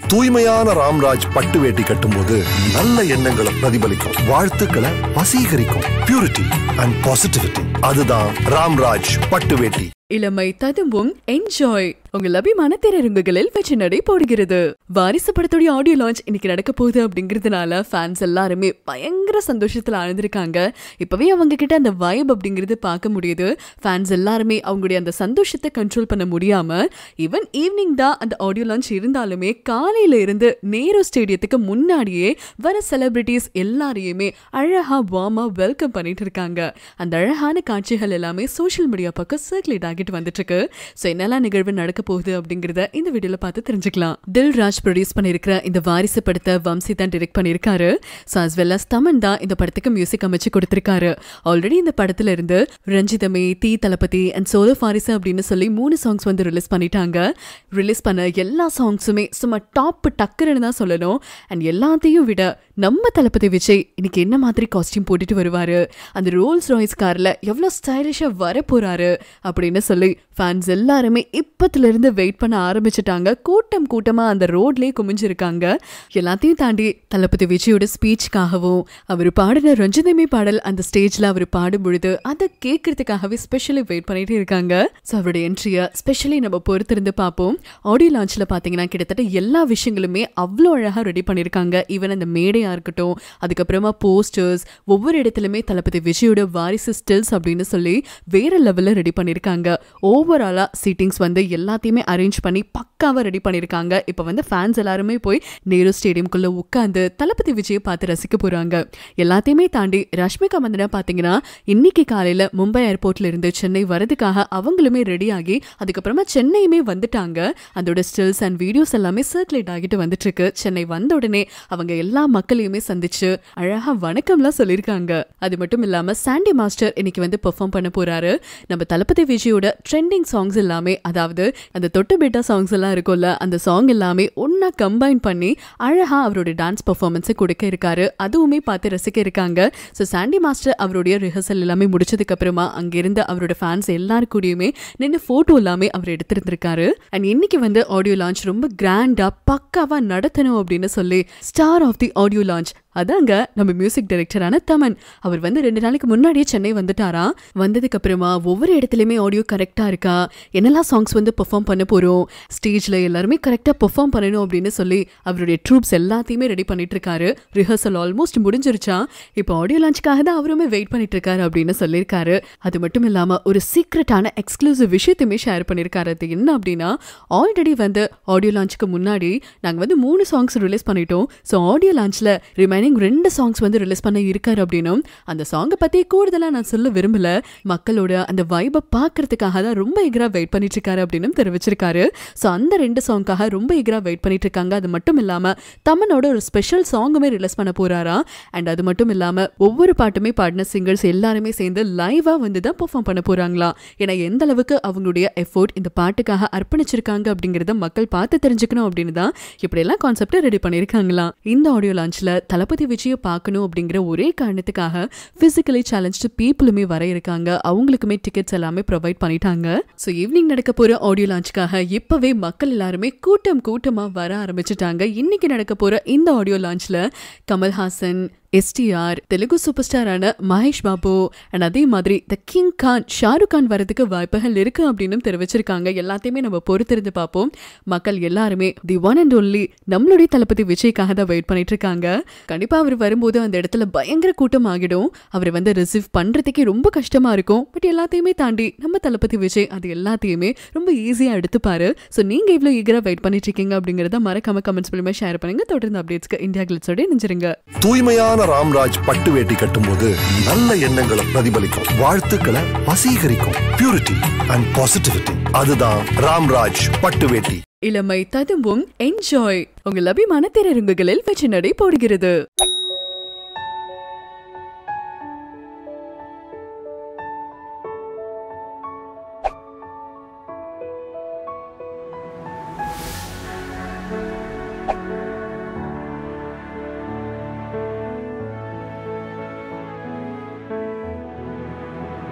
தூய்மையான ராம்ராஜ் பட்டு வேட்டி கட்டும்போது நல்ல எண்ணங்களை பிரதிபலிக்கும் வாழ்த்துக்களை வசீகரிக்கும் பியூரிட்டி அண்ட் பாசிட்டிவிட்டி அதுதான் ராம்ராஜ் பட்டு வேட்டி இளமை ததும்பும் என்ஜாய் உங்கள் அபிமான திரையரங்குகளில் வெற்றி நடை போடுகிறது வாரிசு படத்துடைய ஆடியோ லான்ச் இன்னைக்கு நடக்க போகுது அப்படிங்கிறதுனால ஃபேன்ஸ் எல்லாருமே பயங்கர சந்தோஷத்துல ஆழ்ந்திருக்காங்க இப்பவே அவங்க கிட்ட அந்த வைப் அப்படிங்கிறது பார்க்க முடியுது ஃபேன்ஸ் எல்லாருமே அவங்களுடைய அந்த சந்தோஷத்தை கண்ட்ரோல் பண்ண முடியாம ஈவன் ஈவினிங் தான் அந்த ஆடியோ லான்ச் இருந்தாலுமே காலையில இருந்து நேரு ஸ்டேடியத்துக்கு முன்னாடியே வர செலிபிரிட்டிஸ் எல்லாரையுமே அழகா வார்மா வெல்கம் பண்ணிட்டு இருக்காங்க அந்த அழகான காட்சிகள் எல்லாமே சோஷியல் மீடியா பக்கம் சர்க்குலேட் ஆகிட்டு வந்துட்டு இருக்கு ஸோ என்னெல்லாம் நிகழ்வு நடக்க போகுது அப்படிங்கறத இந்த வீடியோல பார்த்து தெரிஞ்சுக்கலாம் தில் ராஜ் ப்ரொடியூஸ் பண்ணியிருக்கிற இந்த வாரிசு படத்தை வம்சி தான் டிரெக்ட் பண்ணியிருக்காரு so as well as Thaman தான் இந்த படத்துக்கு மியூசிக் அமைச்சு கொடுத்திருக்காரு ஆல்ரெடி இந்த படத்துல இருந்து ரஞ்சிதமே தீ தளபதி அண்ட் சோலோ ஃபாரிசு அப்படின்னு சொல்லி மூணு சாங்ஸ் வந்து ரிலீஸ் பண்ணிட்டாங்க ரிலீஸ் பண்ண எல்லா சாங்ஸுமே சும்மா டாப் டக்குன்னு தான் சொல்லணும் அண்ட் எல்லாத்தையும் விட நம்ம தளபதி விஜய் இன்னைக்கு என்ன மாதிரி காஸ்டியூம் போட்டுட்டு வருவாரு அந்த ரோல்ஸ் ராய்ஸ் கார்ல எவ்வளோ ஸ்டைலிஷா வர போறாரு அப்படின்னு சொல்லி ஃபேன்ஸ் எல்லாருமே இப்பத்துல இருந்து வெயிட் பண்ண ஆரம்பிச்சிட்டாங்க கூட்டம் கூட்டமா அந்த ரோட்லயே குமிஞ்சிருக்காங்க எல்லாத்தையும் தாண்டி தளபதி விஜயோட ஸ்பீச்சுக்காகவும் அவர் பாடின ரஞ்சிதமே பாடல் அந்த ஸ்டேஜ்ல அவர் பாடும் பொழுது அதை கேட்கறதுக்காகவே ஸ்பெஷலி வெயிட் பண்ணிட்டு இருக்காங்க ஸோ அவருடைய என்ட்ரியை ஸ்பெஷலி நம்ம பொறுத்திருந்து பார்ப்போம் ஆடியோ லான்ச்ல பாத்தீங்கன்னா கிட்டத்தட்ட எல்லா விஷயங்களுமே அவ்வளோ அழகா ரெடி பண்ணியிருக்காங்க ஈவன் அந்த மேடையா இருக்கட்டும் அதுக்கப்புறமா போஸ்டர்ஸ் ஒவ்வொரு இடத்துலயுமே தளபதி விஜயோட வாரிசு ஸ்டில்ஸ் அப்படின்னு சொல்லி வேற லெவல்ல ரெடி பண்ணியிருக்காங்க ஓவராலா சீட்டிங்ஸ் வந்து எல்லாத்தையுமே அரேஞ்ச் பண்ணி பக்காவா ரெடி பண்ணியிருக்காங்க இப்போ வந்து ஃபேன்ஸ் எல்லாருமே போய் நேரு ஸ்டேடியம்குள்ள உட்காந்து தளபதி விஜயை பார்த்து ரசிக்க போறாங்க எல்லாத்தையுமே தாண்டி ரஷ்மிகா மந்தனா பாத்தீங்கன்னா இன்னைக்கு காலையில மும்பை ஏர்போர்ட்ல இருந்து சென்னை வரதுக்காக அவங்களுமே ரெடி ஆகி அதுக்கப்புறமா சென்னையுமே வந்துட்டாங்க அதோட ஸ்டில்ஸ் அண்ட் வீடியோஸ் எல்லாமே சர்க்குலேட் ஆகிட்டு வந்துட்டு இருக்கு சென்னை வந்த உடனே அவங்க எல்லா மக்களையுமே சந்திச்சு அழகா வணக்கம்லாம் சொல்லியிருக்காங்க அது மட்டும் இல்லாம சாண்டி மாஸ்டர் இன்னைக்கு வந்து பெர்ஃபார்ம் பண்ண போறாரு நம்ம தளபதி விஜயோட ட்ரெண்டிங் சாங்ஸ் எல்லாமே அதாவது அந்த தொட்டு பேட்டா சாங்ஸ் எல்லாம் இருக்கும்ல அந்த சாங் எல்லாமே ஒன்னா கம்பைன் பண்ணி அழகா அவரோட டான்ஸ் பெர்ஃபார்மன்ஸை கொடுக்க இருக்காரு அதுவுமே பார்த்து ரசிக்க இருக்காங்க ஸோ சாண்டி மாஸ்டர் அவருடைய ரிஹர்சல் எல்லாமே முடிச்சதுக்கு அப்புறமா அங்கிருந்த அவரோட ஃபேன்ஸ் எல்லாரு கூடயுமே நின்று போட்டோ எல்லாமே அவர் எடுத்திருந்திருக்காரு அண்ட் இன்னைக்கு வந்து ஆடியோ லான்ச் ரொம்ப கிராண்டா பக்காவா நடத்தணும் அப்படின்னு சொல்லி star of the audio launch அதாங்க நம்ம மியூசிக் டைரக்டரான தமன் அவர் வந்து ரெண்டு நாளைக்கு முன்னாடியே சென்னை வந்துட்டாராம் வந்ததுக்கு அப்புறமா ஒவ்வொரு இடத்துலயுமே ஆடியோ கரெக்டா இருக்கா என்னெல்லாம் சாங்ஸ் வந்து பெர்ஃபார்ம் பண்ண போறோம் ஸ்டேஜ்ல எல்லாருமே கரெக்டா பெர்ஃபார்ம் பண்ணணும் அப்படின்னு சொல்லி அவருடைய ட்ரூப்ஸ் எல்லாத்தையுமே ரெடி பண்ணிட்டு இருக்காரு ரிஹர்சல் ஆல்மோஸ்ட் முடிஞ்சிருச்சா இப்போ ஆடியோ லான்ச்சுக்காக தான் அவருமே வெயிட் பண்ணிட்டு இருக்காரு அப்படின்னு சொல்லியிருக்காரு அது மட்டும் இல்லாம ஒரு சீக்ரெட்டான எக்ஸ்க்ளூசிவ் விஷயத்தையுமே ஷேர் பண்ணியிருக்காரு அது என்ன அப்படின்னா ஆல்ரெடி வந்து ஆடியோ லான்ச்சுக்கு முன்னாடி நாங்கள் வந்து மூணு சாங்ஸ் ரிலீஸ் பண்ணிட்டோம் ஸோ ஆடியோ லான்ச்சில் ரிமைனிங் ரெண்டு சாங்ஸ் வந்து ரிலீஸ் பண்ண இருக்காரு அப்படின்னும் அந்த சாங்கை பற்றி கூடுதலாக நான் சொல்ல விரும்பல மக்களோட அந்த வைபை பார்க்கறதுக்காக தான் ரொம்ப எகராக வெயிட் பண்ணிட்டு இருக்காரு அப்படின்னு தெரிவிச்சிருக்காரு ஸோ அந்த ரெண்டு சாங்காக ரொம்ப எகராக வெயிட் பண்ணிட்டு இருக்காங்க அது மட்டும் இல்லாமல் தமனோட ஒரு ஸ்பெஷல் சாங்குமே ரிலீஸ் பண்ண போறாரா அண்ட் அது மட்டும் இல்லாமல் ஒவ்வொரு பாட்டுமே பாடின சிங்கர்ஸ் எல்லாருமே சேர்ந்து லைவாக வந்து தான் பெர்ஃபார்ம் பண்ண போறாங்களா ஏன்னா எந்த அளவுக்கு அவங்களுடைய எஃபோர்ட் இந்த பாட்டுக்காக அர்ப்பணிச்சிருக்காங்க அப்படிங்கிறத மக்கள் பார்த்து தெரிஞ்சுக்கணும் அப்படின்னு தான் இப்படியெல்லாம் கான்செப்டை ரெடி பண்ணியிருக்காங்களாம் இந்த ஆடியோ லான்ச்ல தளபதி விஜயை பார்க்கணும் அப்படிங்கிற ஒரே காரணத்துக்காக பிசிக்கலி சேலஞ்சு பீப்புளுமே வர இருக்காங்க அவங்களுக்குமே டிக்கெட்ஸ் எல்லாமே ப்ரொவைட் பண்ணிட்டாங்க ஸோ ஈவினிங் நடக்க போற ஆடியோ லான்ச்சுக்காக இப்பவே மக்கள் எல்லாருமே கூட்டம் கூட்டமா வர ஆரம்பிச்சிட்டாங்க இன்னைக்கு நடக்க போற இந்த ஆடியோ லான்ச்ல கமல்ஹாசன் எஸ்டிஆர் தெலுங்கு சூப்பர் ஸ்டாரான மகேஷ் பாபு அண்ட் அதே மாதிரி the king Khan Shahrukh Khan வரதுக்கு வாய்ப்புகள் இருக்கு அப்படின்னு தெரிவிச்சிருக்காங்க எல்லாத்தையுமே நம்ம பொறுத்திருந்து பார்ப்போம் மக்கள் எல்லாருமே தி ஒன் அண்ட் ஒன்லி நம்மளுடைய தளபதி விஜய்க்காக தான் வெயிட் பண்ணிட்டு இருக்காங்க கண்டிப்பா அவர் வரும்போது அந்த இடத்துல பயங்கர கூட்டம் ஆகிடும் அவர் வந்து ரிசீவ் பண்றதுக்கே ரொம்ப கஷ்டமா இருக்கும் பட் எல்லாத்தையுமே தாண்டி நம்ம தளபதி விஜய் அது எல்லாத்தையுமே ரொம்ப ஈஸியா எடுத்துப்பாரு ஸோ நீங்க இவ்வளவு ஈகரா வெயிட் பண்ணிட்டு இருக்கீங்க அப்படிங்கறத மறக்காம கமெண்ட்ஸ் மூலமா ஷேர் பண்ணுங்க தொடர்ந்து அப்டேட்ஸ்க்கு இந்தியா கிளிட்ஸோட நினைச்சிருங்க தூய்மையான ராம்ராஜ் பட்டு வேட்டி கட்டும்போது நல்ல எண்ணங்களை பிரதிபலிக்கும் வாழ்த்துக்களை வசீகரிக்கும் பியூரிட்டி அண்ட் பாசிட்டிவிட்டி அதுதான் ராம்ராஜ் பட்டு வேட்டி இளமை ததும்பும் என்ஜாய் உங்கள் அபிமான திரையரங்குகளில் வெற்றி நடை போடுகிறது